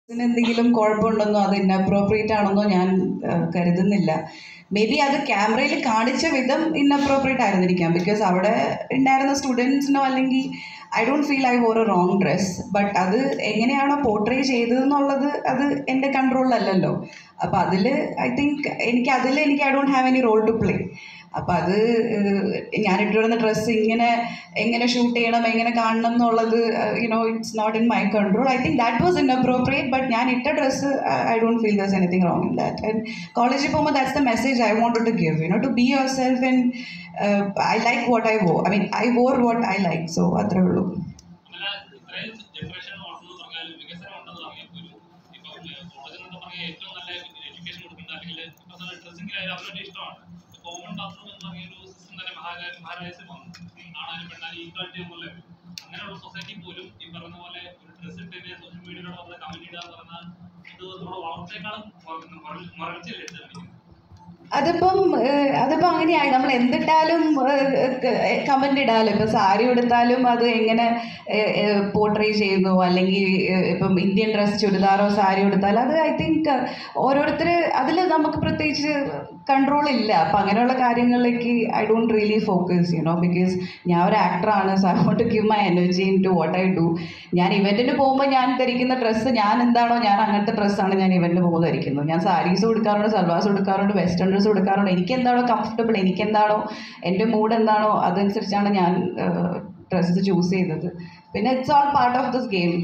ഇതിന് എന്തെങ്കിലും കുഴപ്പമുണ്ടെന്നോ അത് ഇന്നപ്രോപ്രിയേറ്റ് ആണെന്നോ ഞാൻ ആ, കരുതുന്നില്ല മേ ബി അത് ക്യാമറയിൽ കാണിച്ച വിധം ഇന്നപ്രോപ്രിയേറ്റ് ആയിരുന്നിരിക്കാം ബിക്കോസ് അവിടെ ഉണ്ടായിരുന്ന സ്റ്റുഡൻസിനോ അല്ലെങ്കിൽ I don't feel I wore a wrong dress but അത് എങ്ങനെയാണോ പോർട്രേ ചെയ്തതെന്നുള്ളത് അത് എൻ്റെ കൺട്രോളിലല്ലല്ലോ അപ്പോൾ അതിൽ ഐ തിങ്ക് എനിക്ക് അതിൽ എനിക്ക് I don't have any role to play അപ്പോൾ അത് ഏഹ്, ഞാൻ ഇട്ടിരുന്ന ഡ്രസ്സ് ഇങ്ങനെ എങ്ങനെ ഷൂട്ട് ചെയ്യണം എങ്ങനെ കാണണം എന്നുള്ളത് you know it's not in my control I think that was inappropriate but ഞാൻ ഇട്ട dress I don't feel this anything wrong in that and കോളേജിൽ പോകുമ്പോൾ that's the message I want to give you know to be yourself and I like what I wore I mean I wore what I like so അത്രേ ഉള്ളൂ അല്ല ഇത്രയും generation വളർന്നു പറഞ്ഞാൽ വികസനം ഉണ്ടെന്ന് പറഞ്ഞാൽ പോലും ഇപ്പം കോളേജ് എന്നൊക്കെ പറഞ്ഞാൽ ഏറ്റവും നല്ല എഡ്യൂക്കേഷൻ കൊടുക്കുന്ന അല്ലെങ്കിൽ ഇപ്പം ഡ്രസ്സിംഗ് ആയാലും അവരുടെ ഇഷ്ടമാണ് കോമൺ ബാത്റൂം എന്ന് പറഞ്ഞ ഒരു സിസ്റ്റം തന്നെ മഹാരാജ മഹാരാജാസിൽ വന്നു ആണാലും പെണ്ണാലും ഈക്വാലിറ്റി എന്നുള്ള അങ്ങനെയുള്ള സൊസൈറ്റി പോലും ഈ പറഞ്ഞ പോലെ ഒരു ഡ്രസ്സ് ഇട്ട് സോഷ്യൽ മീഡിയയിലൂടെ വന്ന് കമന്റ് ഇടുക എന്ന് പറഞ്ഞാൽ ഇത് നമ്മുടെ വളർച്ചയെക്കാളും മറച്ചില്ലേ കാണിക്കുന്നത് അതിപ്പം ഏഹ്, അതിപ്പം അങ്ങനെയായി നമ്മൾ എന്തിട്ടാലും കമൻ്റ് ഇടാലോ ഇപ്പം സാരി ഉടുത്താലും അത് എങ്ങനെ പോർട്രേ ചെയ്യുന്നു അല്ലെങ്കിൽ ഏഹ്, ഇപ്പം ഇന്ത്യൻ ഡ്രസ് ചുരിദാറോ സാരി ഉടുത്താലും അത് ഐ തിങ്ക് ഓരോരുത്തർ അതിൽ നമുക്ക് പ്രത്യേകിച്ച് കൺട്രോൾ ഇല്ല അപ്പം അങ്ങനെയുള്ള കാര്യങ്ങളിലേക്ക് I don't really focus you know because ഞാൻ ഒരു ആക്ടറാണ് so I want to give my energy into what I do ഞാൻ ഇവൻറ്റിന് പോകുമ്പോൾ ഞാൻ ധരിക്കുന്ന ഡ്രസ്സ് ഞാൻ എന്താണോ ഞാൻ അങ്ങനത്തെ ഡ്രസ്സാണ് ഞാൻ ഇവൻറ്റിന് പോകുമ്പോൾ ധരിക്കുന്നത് ഞാൻ സാരീസ് കൊടുക്കാറുണ്ട് സൽവാസ് കൊടുക്കാറുണ്ട് വെസ്റ്റേൺ ഡ്രസ്സ് കൊടുക്കാറുണ്ട് എനിക്ക് എന്താണോ കംഫർട്ടബിൾ എനിക്ക് എന്താണോ എൻ്റെ മൂഡ് എന്താണോ അതനുസരിച്ചാണ് ഞാൻ ഡ്രസ്സ് ചൂസ് ചെയ്തത് പിന്നെ it's all part of this game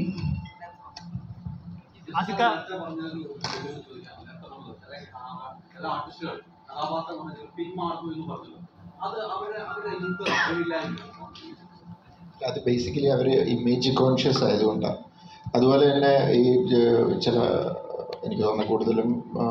ആസിക്ക ചില ആർട്ടിസ്റ്റുകൾ കഥാപാത്രം പിന്മാറുന്നു എന്ന് പറഞ്ഞു അത് അവരുടെ അവരുടെ എന്ത് അറിവില്ലായ്മ അത് ബേസിക്കലി അവർ ഇമേജ് കോൺഷ്യസ് ആയതുകൊണ്ടാണ് അതുപോലെ തന്നെ ഈ ഏർ, ചില എനിക്ക് തോന്നുന്നു കൂടുതലും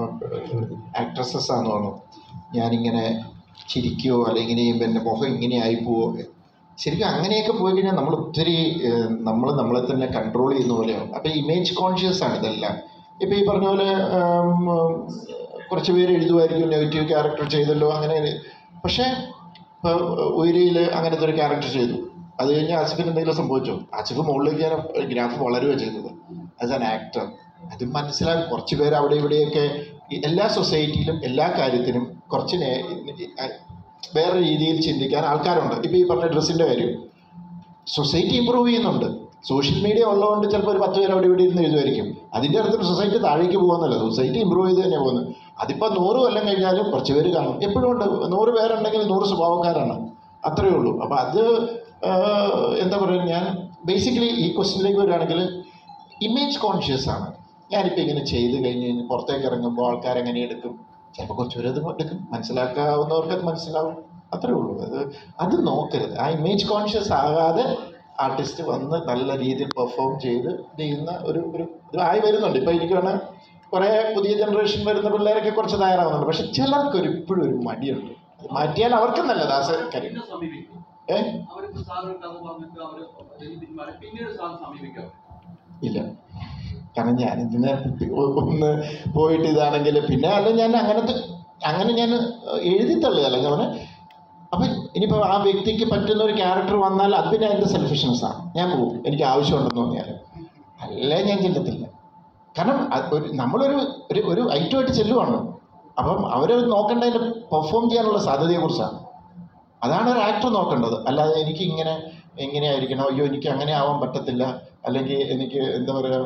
ആക്ട്രസസ് ആണെന്ന് തോന്നുന്നു ഞാനിങ്ങനെ ചിരിക്കുകയോ അല്ലെങ്കിൽ ഇങ്ങനെ എൻ്റെ മുഖം ഇങ്ങനെ ആയിപ്പോവോ ശരിക്കും അങ്ങനെയൊക്കെ പോയി കഴിഞ്ഞാൽ നമ്മൾ ഒത്തിരി നമ്മൾ നമ്മളെ തന്നെ കൺട്രോൾ ചെയ്യുന്ന പോലെയാവും അപ്പോൾ ഇമേജ് കോൺഷ്യസ് ആണ് ഇതെല്ലാം ഇപ്പോൾ ഈ പറഞ്ഞ പോലെ ഉം, കുറച്ച് പേര് എഴുതുമായിരിക്കും നെഗറ്റീവ് ക്യാരക്ടർ ചെയ്തല്ലോ അങ്ങനെ പക്ഷേ ഇപ്പോൾ ഉയരയിൽ അങ്ങനത്തെ ഒരു ക്യാരക്ടർ ചെയ്തു അത് കഴിഞ്ഞ് ആസിഫിന് എന്തെങ്കിലും സംഭവിച്ചോ ആസിഫ് മുകളിലേക്ക് ഞാൻ ഗ്രാഫ് വളരുകയാണ് ചെയ്തത് ആസ് ആൻ ആക്ടർ അത് മനസ്സിലാകും കുറച്ച് പേര് അവിടെ ഇവിടെയൊക്കെ ഈ എല്ലാ സൊസൈറ്റിയിലും എല്ലാ കാര്യത്തിനും കുറച്ച് നേ- അഹ് വേറെ രീതിയിൽ ചിന്തിക്കാൻ ആൾക്കാരുണ്ട് ഇപ്പോൾ ഈ പറഞ്ഞ ഡ്രസ്സിൻ്റെ കാര്യം സൊസൈറ്റി ഇമ്പ്രൂവ് ചെയ്യുന്നുണ്ട് സോഷ്യൽ മീഡിയ ഉള്ളതുകൊണ്ട് ചിലപ്പോൾ ഒരു പത്ത് പേര് അവിടെ ഇവിടെ ഇരുന്ന് എഴുതുമായിരിക്കും അതിൻ്റെ അർത്ഥം സൊസൈറ്റി താഴേക്ക് പോകുന്നല്ല സൊസൈറ്റി ഇമ്പ്രൂവ് ചെയ്ത് തന്നെ പോകുന്നത് അതിപ്പോൾ നൂറ് കൊല്ലം കഴിഞ്ഞാലും കുറച്ച് പേര് കാണും എപ്പോഴും ഉണ്ട് നൂറ് പേരുണ്ടെങ്കിൽ നൂറ് സ്വഭാവക്കാരാണ് അത്രയേ ഉള്ളൂ അപ്പോൾ അത് ആ, എന്താ പറയുക ഞാൻ ബേസിക്കലി ഈ ക്വസ്റ്റിനിലേക്ക് വരികയാണെങ്കിൽ ഇമേജ് കോൺഷ്യസ് ആണ് ഞാനിപ്പോൾ ഇങ്ങനെ ചെയ്ത് കഴിഞ്ഞ് കഴിഞ്ഞ് പുറത്തേക്ക് ഇറങ്ങുമ്പോൾ ആൾക്കാർ എങ്ങനെ എടുക്കും ചിലപ്പോൾ കുറച്ച് പേര് അത് എടുക്കും മനസ്സിലാക്കാവുന്നവർക്ക് അത് മനസ്സിലാവും അത്രേ ഉള്ളൂ അത് അത് നോക്കരുത് ആ ഇമേജ് കോൺഷ്യസ് ആകാതെ ആർട്ടിസ്റ്റ് വന്ന് നല്ല രീതിയിൽ പെർഫോം ചെയ്ത് ചെയ്യുന്ന ഒരു ഒരു ഇത് ആയി വരുന്നുണ്ട് ഇപ്പോൾ എനിക്ക് വേണം കുറേ പുതിയ ജനറേഷൻ വരുന്ന പിള്ളേരൊക്കെ കുറച്ച് തയ്യാറാവുന്നുണ്ട് പക്ഷെ ചിലർക്കൊരു ഇപ്പോഴും ഒരു മടിയുണ്ട് അത് മാറ്റിയാൽ അവർക്ക് നല്ലത് ആ സ- കാര്യം പിന്നെ സമീപിക്കും ഏ അവരിപ്പോ സാറ് കഥ പറഞ്ഞിട്ട് അവർ പിന്മാറി പിന്നീട് സാർ സമീപിക്കാം ഇല്ല കാരണം ഞാൻ ഇതിനെ ഒന്ന് പോയിട്ട് ഇതാണെങ്കിൽ പിന്നെ അല്ല ഞാൻ അങ്ങനത്തെ അങ്ങനെ ഞാൻ എഴുതി തള്ളുകയല്ല ഞാൻ അപ്പം ഇനിയിപ്പോൾ ആ വ്യക്തിക്ക് പറ്റുന്ന ഒരു ക്യാരക്ടർ വന്നാൽ അത് പിന്നെ എൻ്റെ സെൽഫിഷ്നെസ്സാണ് ഞാൻ പോകും എനിക്ക് ആവശ്യമുണ്ടെന്ന് തോന്നിയാൽ അല്ലേ ഞാൻ ചെല്ലത്തില്ല കാരണം അത് ഒരു നമ്മളൊരു ഒരു ഒരു ഐറ്റമായിട്ട് ചെല്ലുവാണ് അപ്പം അവർ നോക്കേണ്ടതിൻ്റെ പെർഫോം ചെയ്യാനുള്ള സാധ്യതയെക്കുറിച്ചാണ് അതാണ് ഒരു ആക്ടർ നോക്കേണ്ടത് അല്ലാതെ എനിക്ക് ഇങ്ങനെ എങ്ങനെയായിരിക്കണം അയ്യോ എനിക്ക് അങ്ങനെ ആവാൻ പറ്റത്തില്ല അല്ലെങ്കിൽ എനിക്ക് എന്താ പറയുക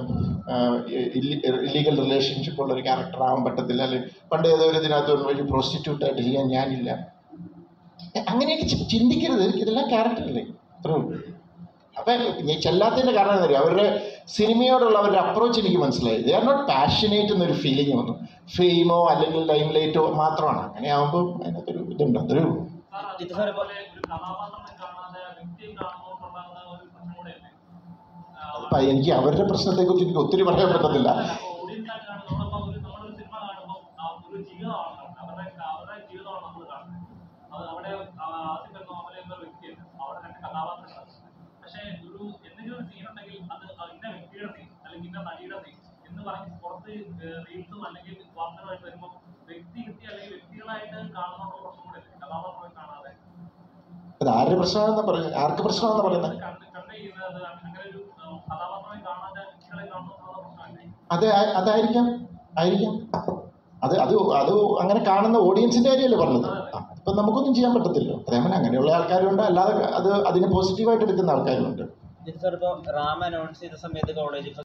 ഇല്ലീഗൽ റിലേഷൻഷിപ്പ് ഉള്ള ഒരു ക്യാരക്ടർ ആവാൻ പറ്റത്തില്ല അല്ലെങ്കിൽ പണ്ട് ഏതോ ഒരു ഇതിനകത്ത് ഒരു പ്രോസ്റ്റിറ്റ്യൂട്ട് ആയിട്ട് ചെയ്യാൻ ഞാനില്ല ഏ, അങ്ങനെയൊക്കെ ചി- ചിന്തിക്കരുത് ഇതെല്ലാം ക്യാരക്ടറല്ലേ അത്രേ ഉള്ളൂ അപ്പം ഞാൻ ചെല്ലാത്തതിൻ്റെ കാരണം എന്താ പറയുക അവരുടെ സിനിമയോടുള്ള അവരുടെ അപ്രോച്ച് എനിക്ക് മനസ്സിലായി ദേ ആർ നോട്ട് പാഷനേറ്റ് എന്നൊരു ഫീലിംഗ് വന്നു ഫെയിമോ അല്ലെങ്കിൽ ലൈം ലൈറ്റോ മാത്രമാണ് അങ്ങനെ ആകുമ്പോൾ അതിനകത്തൊരു ഇതുണ്ട് അത്രേ ഉള്ളൂ സാർ അത് ഇത് സാർ ഇപ്പൊ- പോലെ ഒരു കഥാപാത്രം കാണാതെ വ്യക്തിയെ കാണുന്നതുകൊണ്ടുണ്ടാകുന്ന ഒരു പ്രശ്നം കൂടെയല്ലേ അപ്പം എനിക്ക് അവരുടെ പ്രശ്നത്തെക്കുറിച്ച് എനിക്ക് ഒത്തിരി പറയാൻ പറ്റത്തില്ല ഓഡിയൻസ് ആയിട്ട് കാണുമ്പോൾ നമ്മളിപ്പോ ഒരു നമ്മളൊരു സിനിമ കാണുമ്പോൾ ആ ഒരു ജീവിതമാണ് കാണുന്നത്. അവരുടെ അവരുടെ ജീവിതമാണ് നമ്മൾ കാണുന്നത് അത് അവിടെ ആദ്യം വരുന്ന അമല എന്ന വ്യക്തിയുണ്ട് അവിടെ രണ്ട് കഥാപാത്രങ്ങളാണ് പക്ഷേ ഒരു എന്തെങ്കിലും ഒരു സീൻ ഉണ്ടെങ്കിൽ അത് ഇന്ന വ്യക്തിയുടെ സീൻ അല്ലെങ്കിൽ ഇന്ന നടിയുടെ സീൻ എന്ന് പറഞ്ഞ് പുറത്ത് റീൽസും അല്ലെങ്കിൽ വാർത്തകളായിട്ട് വരുമ്പോൾ വ്യക്തി വ്യക്തി അല്ലെങ്കിൽ വ്യക്തികളായിട്ട് കാണുന്നുള്ള പ്രശ്നം കൂടെ ഇല്ലേ? കഥാപാത്രമായി കാണാതെ അത് ആരുടെ പ്രശ്നമാണെന്ന് പറയുന്നത് ആർക്ക് പ്രശ്നമാണെന്ന് പറയുന്നത് കണ്ട് കണ്ട് ചെയ്യുന്നത് അങ്ങനെ ഒരു കഥാപാത്രമായി കാണാതെ വ്യക്തികളെ കാണുന്ന പ്രശ്നമല്ലേ അത് ആ- അതായിരിക്കാം ആയിരിക്കാം അത് അത് അത് അങ്ങനെ കാണുന്ന ഓഡിയൻസിൻ്റെ കാര്യമല്ലേ പറഞ്ഞത് ആ, ഇപ്പം നമുക്കൊന്നും ചെയ്യാൻ പറ്റത്തില്ലോ അതേപോലെ അങ്ങനെയുള്ള ആൾക്കാരുണ്ട് അല്ലാതെ അത് അതിനെ പോസിറ്റീവായിട്ട് എടുക്കുന്ന ആൾക്കാരുമുണ്ട് സാർ ഇപ്പോൾ റാം അനൗൺസ് ചെയ്ത സമയത്ത് കോളേജ്